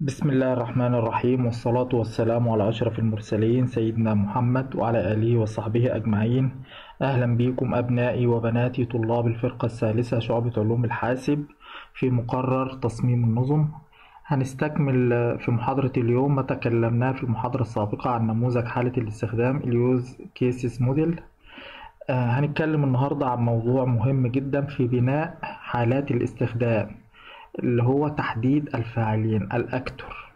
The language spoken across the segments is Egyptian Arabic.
بسم الله الرحمن الرحيم والصلاة والسلام على أشرف المرسلين سيدنا محمد وعلى آله وصحبه أجمعين أهلا بكم أبنائي وبناتي طلاب الفرقة الثالثة شعبة علوم الحاسب في مقرر تصميم النظم هنستكمل في محاضرة اليوم ما تكلمناه في المحاضرة السابقة عن نموذج حالة الاستخدام اليوز كيسز موديل هنتكلم النهاردة عن موضوع مهم جدا في بناء حالات الاستخدام اللي هو تحديد الفاعلين الأكتور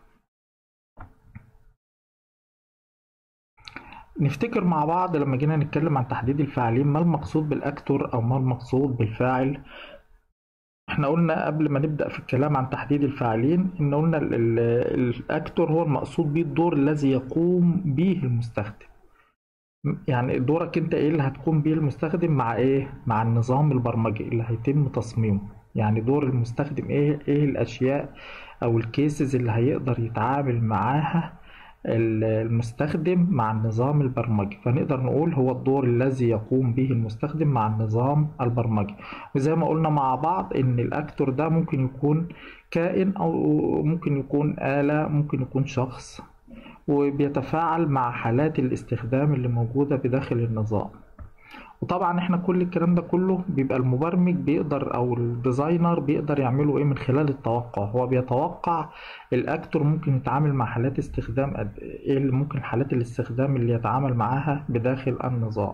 نفتكر مع بعض لما جينا نتكلم عن تحديد الفاعلين ما المقصود بالأكتور أو ما المقصود بالفاعل احنا قلنا قبل ما نبدأ في الكلام عن تحديد الفاعلين ان قلنا الأكتور هو المقصود به الدور الذي يقوم به المستخدم يعني دورك انت ايه اللي هتقوم بيه المستخدم مع ايه مع النظام البرمجي اللي هيتم تصميمه يعني دور المستخدم ايه ايه الاشياء او الكيسز اللي هيقدر يتعامل معاها المستخدم مع النظام البرمجي فنقدر نقول هو الدور الذي يقوم به المستخدم مع النظام البرمجي وزي ما قلنا مع بعض ان الاكتور ده ممكن يكون كائن او ممكن يكون آلة ممكن يكون شخص وبيتفاعل مع حالات الاستخدام اللي موجودة بداخل النظام وطبعا احنا كل الكلام ده كله بيبقى المبرمج بيقدر او الديزاينر بيقدر يعمله ايه من خلال التوقع هو بيتوقع الاكتور ممكن يتعامل مع حالات استخدام قد ايه اللي ممكن حالات الاستخدام اللي يتعامل معاها بداخل النظام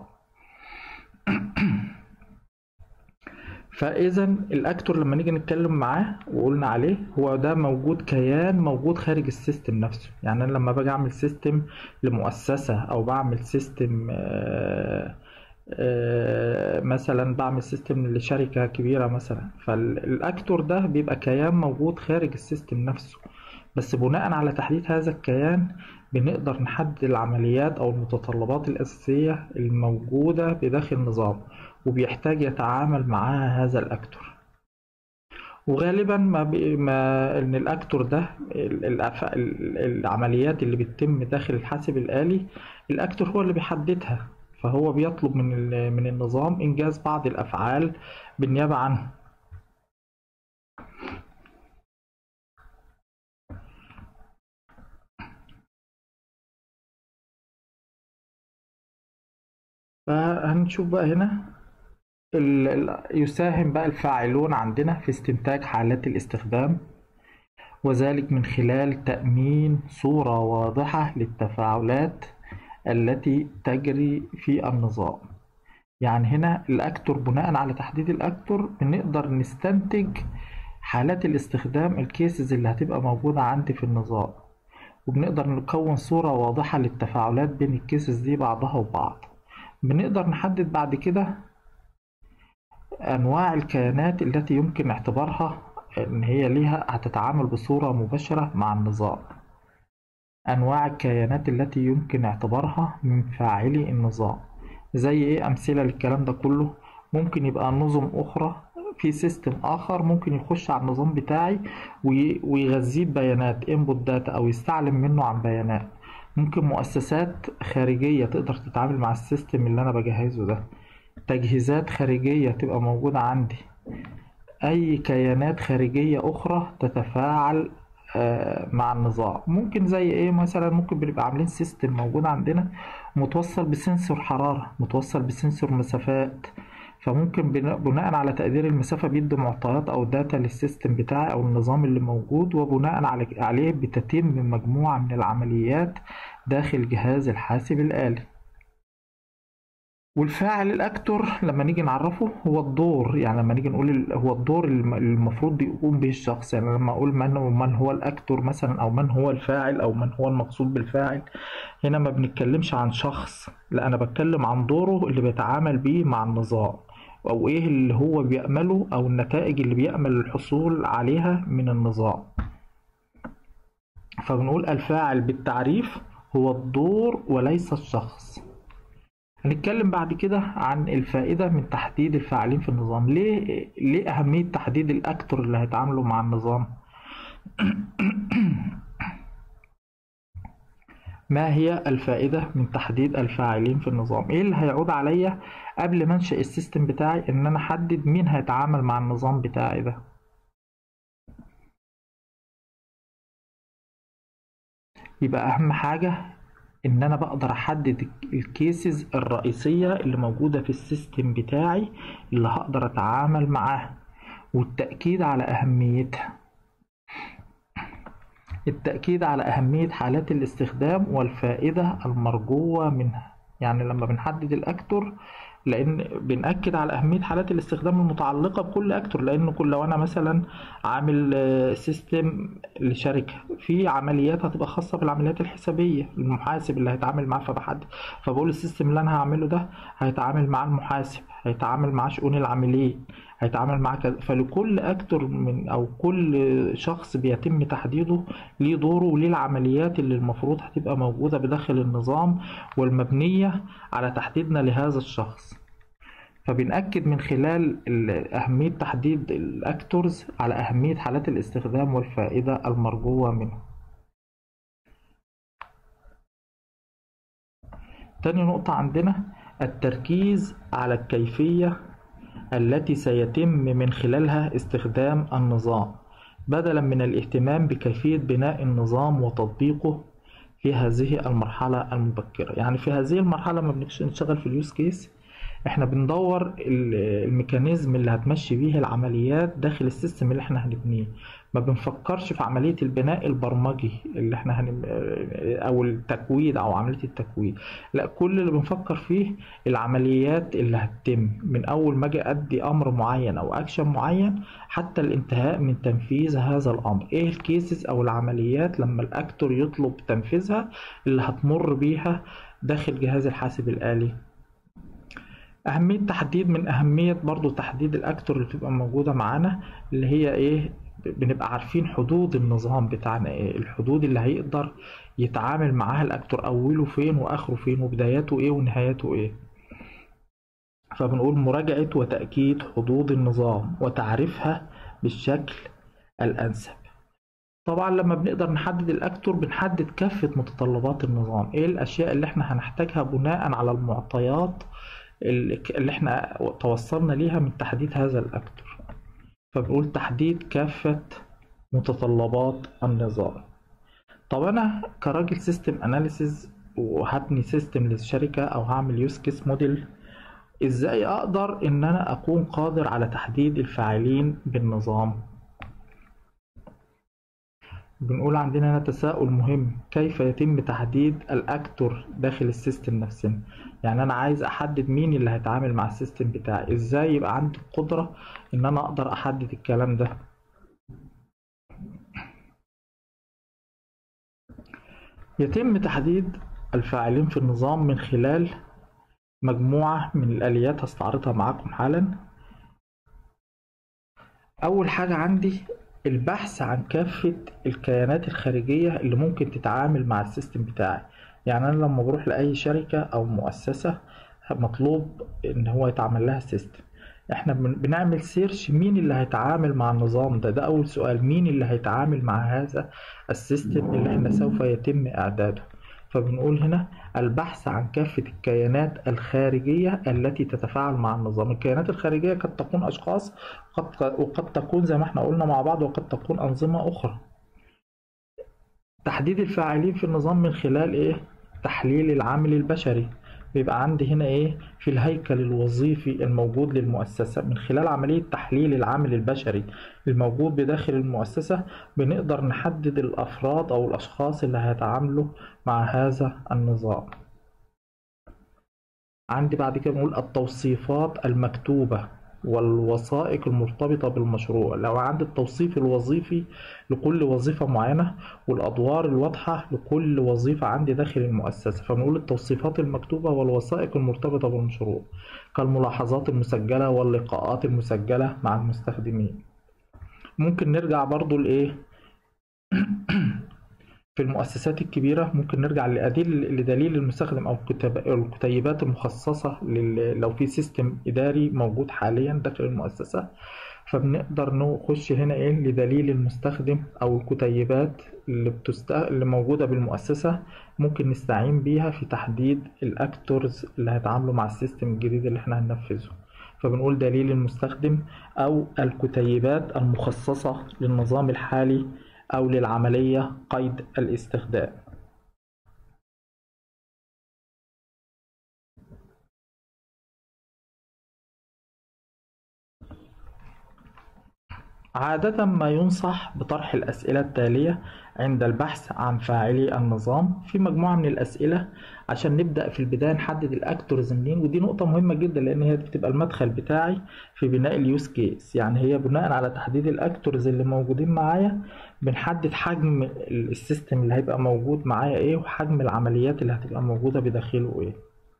فاذا الاكتور لما نيجي نتكلم معاه وقلنا عليه هو ده موجود كيان موجود خارج السيستم نفسه يعني انا لما باجي اعمل سيستم لمؤسسه او بعمل سيستم آه مثلا بعمل سيستم لشركة كبيرة مثلا فالاكتور ده بيبقى كيان موجود خارج السيستم نفسه بس بناء على تحديد هذا الكيان بنقدر نحدد العمليات او المتطلبات الاساسية الموجودة بداخل النظام وبيحتاج يتعامل معها هذا الاكتور وغالبا ما, بي ما ان الاكتور ده العمليات اللي بتتم داخل الحاسب الالي الاكتور هو اللي بيحددها فهو بيطلب من من النظام إنجاز بعض الأفعال بالنيابة عنه فهنشوف بقى هنا يساهم بقى الفاعلون عندنا في استنتاج حالات الاستخدام وذلك من خلال تأمين صورة واضحة للتفاعلات التي تجري في النظام يعني هنا الأكتور بناء على تحديد الأكتور بنقدر نستنتج حالات الاستخدام الكيسز اللي هتبقى موجودة عندي في النظام وبنقدر نكون صورة واضحة للتفاعلات بين الكيسز دي بعضها وبعض بنقدر نحدد بعد كده أنواع الكيانات التي يمكن اعتبارها إن هي ليها هتتعامل بصورة مباشرة مع النظام أنواع الكيانات التي يمكن اعتبارها من فاعلي النظام زي إيه أمثلة للكلام ده كله ممكن يبقى نظم أخرى في سيستم آخر ممكن يخش على النظام بتاعي ويغذيه ببيانات input data أو يستعلم منه عن بيانات ممكن مؤسسات خارجية تقدر تتعامل مع السيستم اللي أنا بجهزه ده تجهيزات خارجية تبقى موجودة عندي أي كيانات خارجية أخرى تتفاعل مع النظام ممكن زي ايه مثلا ممكن بنبقى عاملين سيستم موجود عندنا متوصل بسنسور حرارة متوصل بسنسور مسافات فممكن بناء على تقدير المسافة بيدي معطيات أو داتا للسيستم بتاعي أو النظام اللي موجود وبناء عليه بتتم مجموعة من العمليات داخل جهاز الحاسب الآلي والفاعل الاكتور لما نيجي نعرفه هو الدور يعني لما نيجي نقول هو الدور المفروض يقوم به الشخص يعني لما اقول من من هو الاكتور مثلا او من هو الفاعل او من هو المقصود بالفاعل هنا ما بنتكلمش عن شخص لا انا بتكلم عن دوره اللي بيتعامل بيه مع النظام او ايه اللي هو بيأمله او النتائج اللي بيأمل الحصول عليها من النظام فبنقول الفاعل بالتعريف هو الدور وليس الشخص هنتكلم بعد كده عن الفائدة من تحديد الفاعلين في النظام ليه ليه أهمية تحديد الأكتور اللي هيتعاملوا مع النظام ما هي الفائدة من تحديد الفاعلين في النظام ايه اللي هيعود عليا قبل ما انشئ السيستم بتاعي ان انا احدد مين هيتعامل مع النظام بتاعي ده يبقى اهم حاجة ان انا بقدر احدد الكيسز الرئيسية اللي موجودة في السيستم بتاعي اللي هقدر اتعامل معاها والتأكيد على اهميتها التأكيد على أهمية حالات الاستخدام والفائدة المرجوة منها يعني لما بنحدد الأكتور لان بنأكد على اهميه حالات الاستخدام المتعلقه بكل اكتور لان كل لو انا مثلا عامل سيستم لشركه في عمليات هتبقى خاصه بالعمليات الحسابيه المحاسب اللي هيتعامل معاه فبحدد فبقول السيستم اللي انا هعمله ده هيتعامل مع المحاسب هيتعامل مع شؤون العاملين هيتعامل مع كذا فلكل اكتور من او كل شخص بيتم تحديده ليه دوره وليه العمليات اللي المفروض هتبقى موجوده بداخل النظام والمبنيه على تحديدنا لهذا الشخص فبنأكد من خلال أهمية تحديد الأكتورز على أهمية حالات الاستخدام والفائدة المرجوة منه تاني نقطة عندنا التركيز على الكيفية التي سيتم من خلالها استخدام النظام بدلا من الاهتمام بكيفية بناء النظام وتطبيقه في هذه المرحلة المبكرة يعني في هذه المرحلة ما بنشتغل في اليوز كيس احنا بندور الميكانيزم اللي هتمشي بيه العمليات داخل السيستم اللي احنا هنبنيه ما بنفكرش في عملية البناء البرمجي اللي احنا هنب... او التكويد او عملية التكويد لا كل اللي بنفكر فيه العمليات اللي هتتم من اول ما اجي ادي امر معين او اكشن معين حتى الانتهاء من تنفيذ هذا الامر ايه الكيسز او العمليات لما الاكتور يطلب تنفيذها اللي هتمر بيها داخل جهاز الحاسب الآلي أهمية تحديد من أهمية برضو تحديد الأكتور اللي بتبقى موجودة معانا اللي هي إيه بنبقى عارفين حدود النظام بتاعنا إيه الحدود اللي هيقدر يتعامل معاها الأكتور أوله فين وآخره فين وبداياته إيه ونهايته إيه فبنقول مراجعة وتأكيد حدود النظام وتعريفها بالشكل الأنسب طبعا لما بنقدر نحدد الأكتور بنحدد كافة متطلبات النظام إيه الأشياء اللي إحنا هنحتاجها بناء على المعطيات اللي احنا توصلنا ليها من تحديد هذا الاكتور فبنقول تحديد كافة متطلبات النظام طب انا كراجل سيستم اناليسيز وهبني سيستم للشركة او هعمل يوز كيس موديل ازاي اقدر ان انا اكون قادر على تحديد الفاعلين بالنظام بنقول عندنا هنا تساؤل مهم كيف يتم تحديد الاكتور داخل السيستم نفسنا يعني انا عايز احدد مين اللي هيتعامل مع السيستم بتاعي ازاي يبقى عندي القدرة ان انا اقدر احدد الكلام ده يتم تحديد الفاعلين في النظام من خلال مجموعة من الآليات هستعرضها معاكم حالا أول حاجة عندي البحث عن كافة الكيانات الخارجية اللي ممكن تتعامل مع السيستم بتاعي يعني أنا لما بروح لأي شركة أو مؤسسة مطلوب إن هو يتعمل لها سيستم احنا بنعمل سيرش مين اللي هيتعامل مع النظام ده ده أول سؤال مين اللي هيتعامل مع هذا السيستم اللي احنا سوف يتم إعداده فبنقول هنا البحث عن كافة الكيانات الخارجية التي تتفاعل مع النظام الكيانات الخارجية قد تكون أشخاص قد وقد تكون زي ما احنا قلنا مع بعض وقد تكون أنظمة أخرى تحديد الفاعلين في النظام من خلال إيه؟ تحليل العامل البشري بيبقى عندي هنا ايه في الهيكل الوظيفي الموجود للمؤسسة من خلال عملية تحليل العامل البشري الموجود بداخل المؤسسة بنقدر نحدد الأفراد أو الأشخاص اللي هيتعاملوا مع هذا النظام عندي بعد كده نقول التوصيفات المكتوبة والوثائق المرتبطة بالمشروع لو عندي التوصيف الوظيفي لكل وظيفة معينة والأدوار الواضحة لكل وظيفة عندي داخل المؤسسة فبنقول التوصيفات المكتوبة والوثائق المرتبطة بالمشروع كالملاحظات المسجلة واللقاءات المسجلة مع المستخدمين ممكن نرجع برضو لإيه في المؤسسات الكبيرة ممكن نرجع لأدل لدليل المستخدم أو الكتيبات المخصصة لو في سيستم إداري موجود حاليا داخل المؤسسة فبنقدر نخش هنا إيه لدليل المستخدم أو الكتيبات اللي, بتست... اللي موجودة بالمؤسسة ممكن نستعين بيها في تحديد الأكتورز اللي هيتعاملوا مع السيستم الجديد اللي احنا هننفذه فبنقول دليل المستخدم أو الكتيبات المخصصة للنظام الحالي أو للعملية قيد الاستخدام عادة ما ينصح بطرح الأسئلة التالية عند البحث عن فاعلي النظام في مجموعة من الأسئلة عشان نبدأ في البداية نحدد الأكتورز منين ودي نقطة مهمة جدا لأن هي بتبقى المدخل بتاعي في بناء اليوز كيس يعني هي بناء على تحديد الأكتورز اللي موجودين معايا بنحدد حجم السيستم اللي هيبقى موجود معايا إيه وحجم العمليات اللي هتبقى موجودة بداخله إيه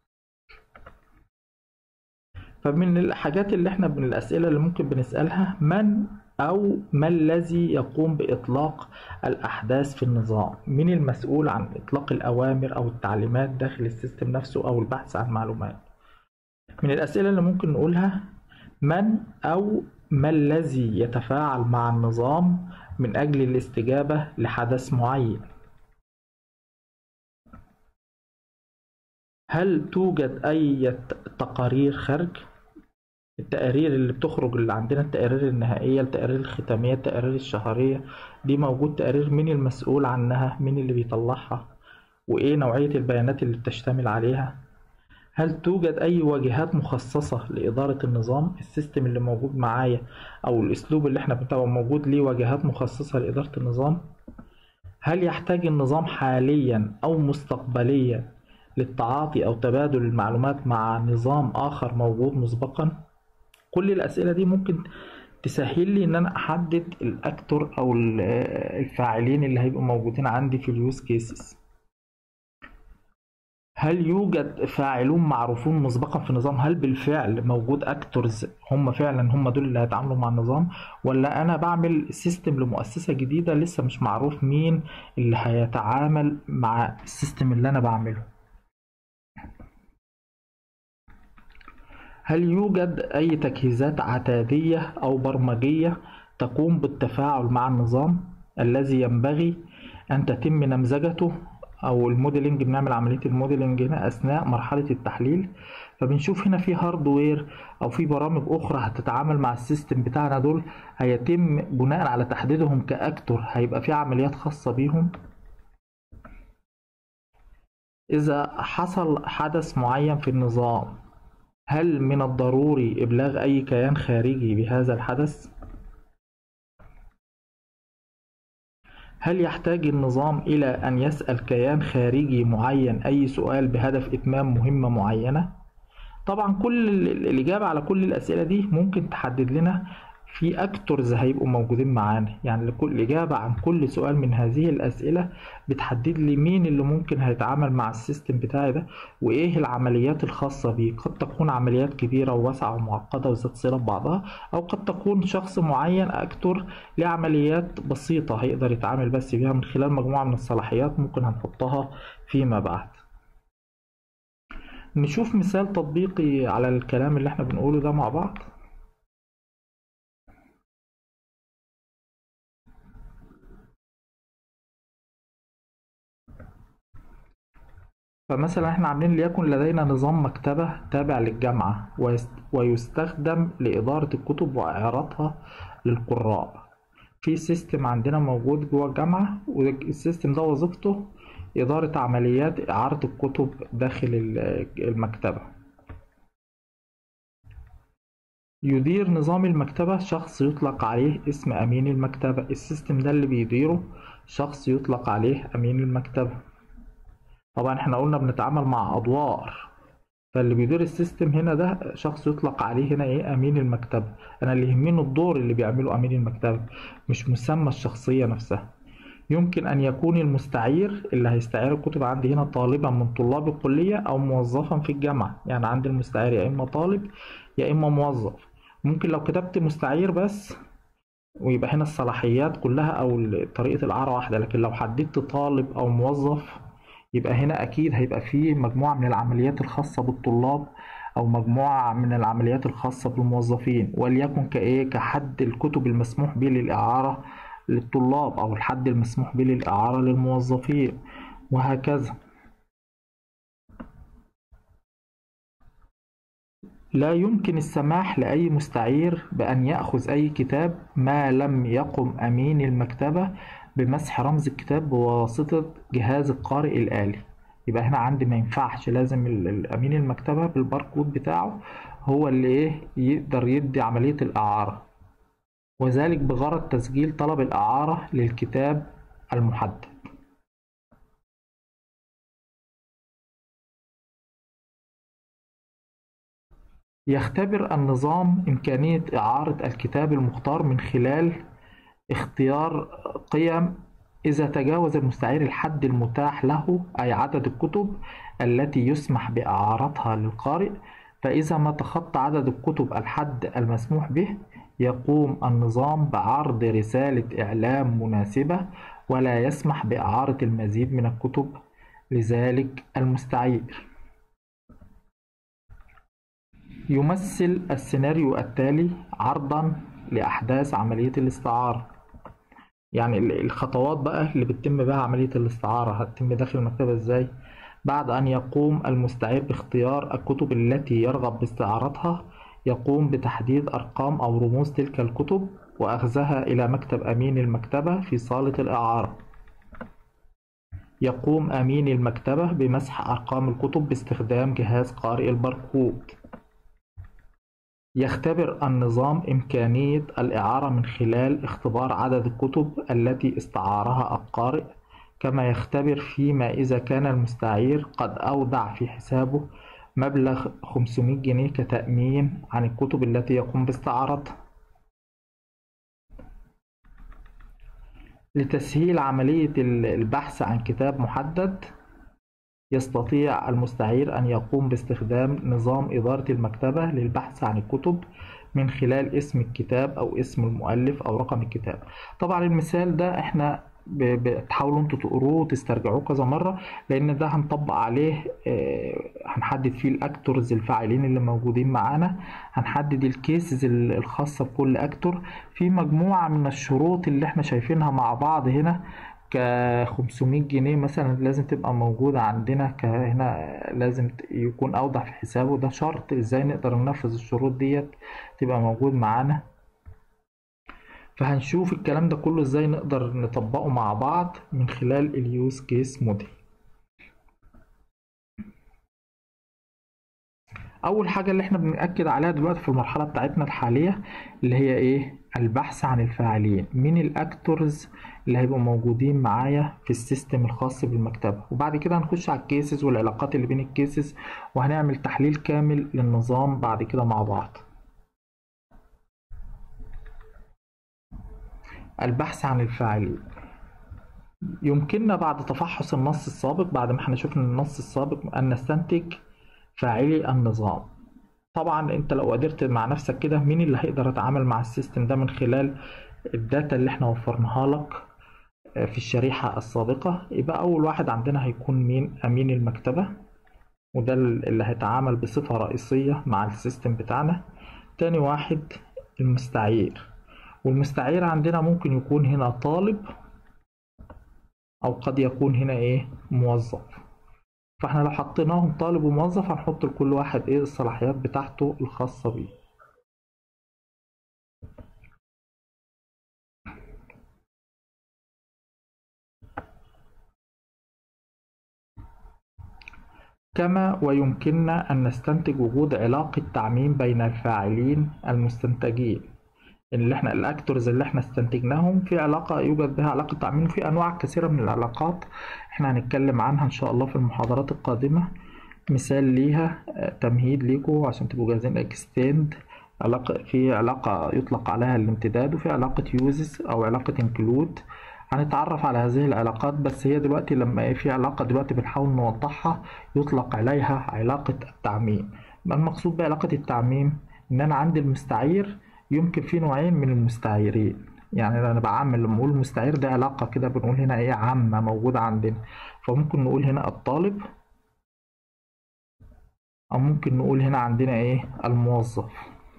فمن الحاجات اللي احنا من الأسئلة اللي ممكن بنسألها من أو ما الذي يقوم بإطلاق الأحداث في النظام؟ مين المسؤول عن إطلاق الأوامر أو التعليمات داخل السيستم نفسه أو البحث عن معلومات؟ من الأسئلة اللي ممكن نقولها من أو ما الذي يتفاعل مع النظام من أجل الاستجابة لحدث معين؟ هل توجد أي تقارير خارج؟ التقارير اللي بتخرج اللي عندنا التقارير النهائية التقارير الختامية التقارير الشهرية دي موجود تقارير مين المسؤول عنها مين اللي بيطلعها وإيه نوعية البيانات اللي بتشتمل عليها هل توجد أي واجهات مخصصة لإدارة النظام السيستم اللي موجود معايا أو الأسلوب اللي احنا بنتابعه موجود ليه واجهات مخصصة لإدارة النظام هل يحتاج النظام حاليا أو مستقبليا للتعاطي أو تبادل المعلومات مع نظام آخر موجود مسبقا كل الأسئلة دي ممكن تسهل لي ان انا احدد الاكتور او الفاعلين اللي هيبقوا موجودين عندي في اليوز كيسز هل يوجد فاعلون معروفون مسبقا في النظام هل بالفعل موجود اكتورز هم فعلا هم دول اللي هيتعاملوا مع النظام ولا انا بعمل سيستم لمؤسسه جديده لسه مش معروف مين اللي هيتعامل مع السيستم اللي انا بعمله هل يوجد أي تجهيزات عتادية أو برمجية تقوم بالتفاعل مع النظام الذي ينبغي أن تتم نمذجته أو الموديلنج بنعمل عملية الموديلنج هنا أثناء مرحلة التحليل فبنشوف هنا في هاردوير أو في برامج أخرى هتتعامل مع السيستم بتاعنا دول هيتم بناء على تحديدهم كأكتور هيبقى في عمليات خاصة بيهم إذا حصل حدث معين في النظام هل من الضروري إبلاغ أي كيان خارجي بهذا الحدث؟ هل يحتاج النظام إلى أن يسأل كيان خارجي معين أي سؤال بهدف إتمام مهمة معينة؟ طبعا كل الإجابة على كل الأسئلة دي ممكن تحدد لنا في اكتورز هيبقوا موجودين معانا يعني لكل اجابه عن كل سؤال من هذه الاسئله بتحدد لي مين اللي ممكن هيتعامل مع السيستم بتاعي ده وايه العمليات الخاصه بيه قد تكون عمليات كبيره وواسعه ومعقده وذات صله ببعضها او قد تكون شخص معين اكتور لعمليات بسيطه هيقدر يتعامل بس بيها من خلال مجموعه من الصلاحيات ممكن هنحطها فيما بعد نشوف مثال تطبيقي على الكلام اللي احنا بنقوله ده مع بعض فمثلا احنا عاملين ليكن لدينا نظام مكتبة تابع للجامعة ويستخدم لإدارة الكتب وإعارتها للقراء في سيستم عندنا موجود جوه الجامعة والسيستم ده وظيفته إدارة عمليات إعارة الكتب داخل المكتبة يدير نظام المكتبة شخص يطلق عليه اسم أمين المكتبة السيستم ده اللي بيديره شخص يطلق عليه أمين المكتبة طبعا احنا قلنا بنتعامل مع ادوار فاللي بيدير السيستم هنا ده شخص يطلق عليه هنا ايه امين المكتبه انا اللي يهمني الدور اللي بيعمله امين المكتبه مش مسمى الشخصيه نفسها يمكن ان يكون المستعير اللي هيستعير الكتب عندي هنا طالبا من طلاب الكليه او موظفا في الجامعه يعني عندي المستعير يا اما طالب يا اما موظف ممكن لو كتبت مستعير بس ويبقى هنا الصلاحيات كلها او طريقه العاره واحده لكن لو حددت طالب او موظف يبقى هنا أكيد هيبقى فيه مجموعة من العمليات الخاصة بالطلاب أو مجموعة من العمليات الخاصة بالموظفين وليكن كإيه كحد الكتب المسموح به للإعارة للطلاب أو الحد المسموح به للإعارة للموظفين وهكذا لا يمكن السماح لأي مستعير بأن يأخذ أي كتاب ما لم يقم أمين المكتبة بمسح رمز الكتاب بواسطة جهاز القارئ الآلي يبقى هنا عندي ما ينفعش لازم الأمين المكتبة بالباركود بتاعه هو اللي إيه يقدر يدي عملية الإعارة وذلك بغرض تسجيل طلب الإعارة للكتاب المحدد يختبر النظام إمكانية إعارة الكتاب المختار من خلال اختيار قيم إذا تجاوز المستعير الحد المتاح له أي عدد الكتب التي يسمح بإعارتها للقارئ فإذا ما تخطى عدد الكتب الحد المسموح به يقوم النظام بعرض رسالة إعلام مناسبة ولا يسمح بإعارة المزيد من الكتب لذلك المستعير يمثل السيناريو التالي عرضا لأحداث عملية الاستعارة يعني الخطوات بقى اللي بتتم بها عملية الاستعارة هتتم داخل المكتبة ازاي بعد أن يقوم المستعير باختيار الكتب التي يرغب باستعارتها يقوم بتحديد أرقام أو رموز تلك الكتب وأخذها إلى مكتب أمين المكتبة في صالة الإعارة يقوم أمين المكتبة بمسح أرقام الكتب باستخدام جهاز قارئ الباركود يختبر النظام إمكانية الإعارة من خلال اختبار عدد الكتب التي استعارها القارئ كما يختبر فيما إذا كان المستعير قد أودع في حسابه مبلغ 500 جنيه كتأمين عن الكتب التي يقوم باستعارتها لتسهيل عملية البحث عن كتاب محدد يستطيع المستعير أن يقوم باستخدام نظام إدارة المكتبة للبحث عن الكتب من خلال اسم الكتاب أو اسم المؤلف أو رقم الكتاب طبعا المثال ده احنا بتحاولوا انتوا تقروه وتسترجعوه كذا مرة لأن ده هنطبق عليه آه، هنحدد فيه الأكتورز الفاعلين اللي موجودين معانا هنحدد الكيسز الخاصة بكل أكتور في مجموعة من الشروط اللي احنا شايفينها مع بعض هنا ك 500 جنيه مثلا لازم تبقى موجودة عندنا هنا لازم يكون أوضح في حسابه ده شرط ازاي نقدر ننفذ الشروط ديت تبقى موجود معانا فهنشوف الكلام ده كله ازاي نقدر نطبقه مع بعض من خلال اليوز كيس موديل اول حاجه اللي احنا بنأكد عليها دلوقتي في المرحله بتاعتنا الحاليه اللي هي ايه البحث عن الفاعلين مين الاكتورز اللي هيبقوا موجودين معايا في السيستم الخاص بالمكتبه وبعد كده هنخش على الكيسز والعلاقات اللي بين الكيسز وهنعمل تحليل كامل للنظام بعد كده مع بعض البحث عن الفاعلين يمكننا بعد تفحص النص السابق بعد ما احنا شفنا النص السابق أن نستنتج فاعلي النظام طبعا انت لو قدرت مع نفسك كده مين اللي هيقدر يتعامل مع السيستم ده من خلال الداتا اللي احنا وفرناها لك آه، في الشريحة السابقة يبقى أول واحد عندنا هيكون مين أمين المكتبة وده اللي هيتعامل بصفة رئيسية مع السيستم بتاعنا تاني واحد المستعير والمستعير عندنا ممكن يكون هنا طالب أو قد يكون هنا إيه موظف فاحنا لو حطيناهم طالب وموظف هنحط لكل واحد ايه الصلاحيات بتاعته الخاصة بيه كما ويمكننا أن نستنتج وجود علاقة تعميم بين الفاعلين المستنتجين اللي احنا الاكتورز اللي احنا استنتجناهم في علاقة يوجد بها علاقة تعميم وفي انواع كثيرة من العلاقات احنا هنتكلم عنها ان شاء الله في المحاضرات القادمة مثال ليها آه، تمهيد ليكم عشان تبقوا جاهزين اكستند علاقة في علاقة يطلق عليها الامتداد وفي علاقة يوزز او علاقة انكلود هنتعرف على هذه العلاقات بس هي دلوقتي لما في علاقة دلوقتي بنحاول نوضحها يطلق عليها علاقة التعميم ما المقصود بعلاقة التعميم ان انا عندي المستعير يمكن في نوعين من المستعيرين يعني انا بعمل لما اقول مستعير ده علاقة كده بنقول هنا ايه عامة موجودة عندنا فممكن نقول هنا الطالب او ممكن نقول هنا عندنا ايه الموظف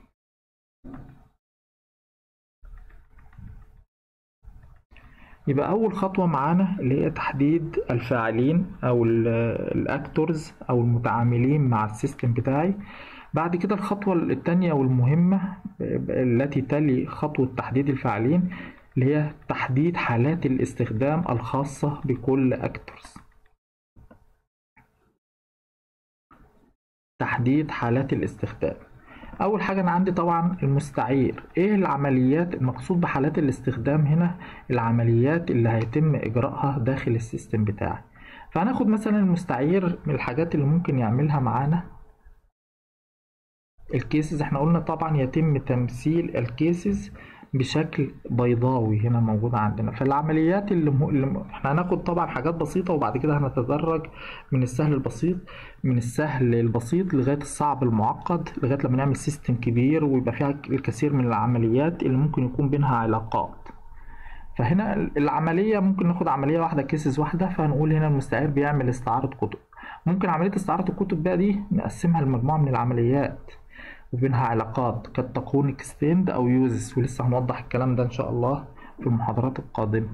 يبقى اول خطوة معانا اللي هي تحديد الفاعلين او الاكتورز او المتعاملين مع السيستم بتاعي بعد كده الخطوة الثانية والمهمة التي تلي خطوة تحديد الفاعلين اللي هي تحديد حالات الاستخدام الخاصة بكل أكتورز تحديد حالات الاستخدام اول حاجه انا عندي طبعا المستعير ايه العمليات المقصود بحالات الاستخدام هنا العمليات اللي هيتم اجراءها داخل السيستم بتاعي فهناخد مثلا المستعير من الحاجات اللي ممكن يعملها معانا الكيسز احنا قلنا طبعا يتم تمثيل الكيسز بشكل بيضاوي هنا موجودة عندنا فالعمليات اللي, م... اللي م... احنا هناخد طبعا حاجات بسيطة وبعد كده هنتدرج من السهل البسيط من السهل البسيط لغاية الصعب المعقد لغاية لما نعمل سيستم كبير ويبقى فيها الكثير من العمليات اللي ممكن يكون بينها علاقات فهنا العملية ممكن ناخد عملية واحدة كيسز واحدة فهنقول هنا المستعير بيعمل استعارة كتب ممكن عملية استعارة الكتب بقى دي نقسمها لمجموعة من العمليات وبينها علاقات قد تكون اكستند او يوزز ولسه هنوضح الكلام ده ان شاء الله في المحاضرات القادمة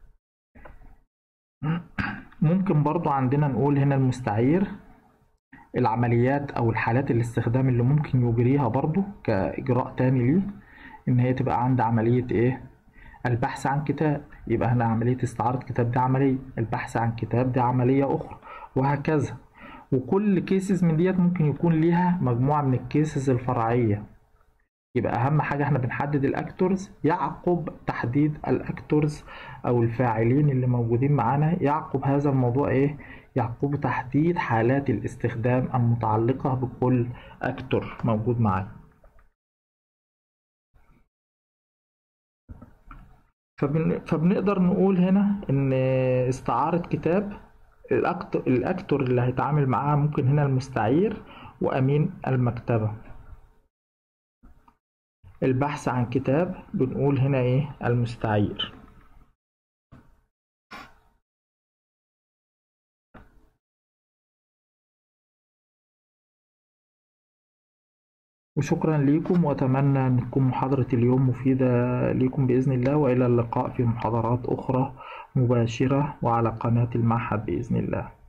ممكن برضو عندنا نقول هنا المستعير العمليات او الحالات الاستخدام اللي ممكن يجريها برضو كاجراء تاني ليه ان هي تبقى عند عملية ايه البحث عن كتاب يبقى هنا عملية استعارة كتاب دي عملية البحث عن كتاب دي عملية أخرى وهكذا وكل كيسز من ديت ممكن يكون ليها مجموعة من الكيسز الفرعية يبقى أهم حاجة احنا بنحدد الأكتورز يعقب تحديد الأكتورز أو الفاعلين اللي موجودين معانا يعقب هذا الموضوع إيه؟ يعقب تحديد حالات الاستخدام المتعلقة بكل أكتور موجود معانا فبن... فبنقدر نقول هنا ان استعارة كتاب الأكتور, الأكتور اللي هيتعامل معاه ممكن هنا المستعير وأمين المكتبة البحث عن كتاب بنقول هنا ايه المستعير وشكرا لكم وأتمنى أن تكون محاضرة اليوم مفيدة لكم بإذن الله وإلى اللقاء في محاضرات أخرى مباشرة وعلى قناة المعهد بإذن الله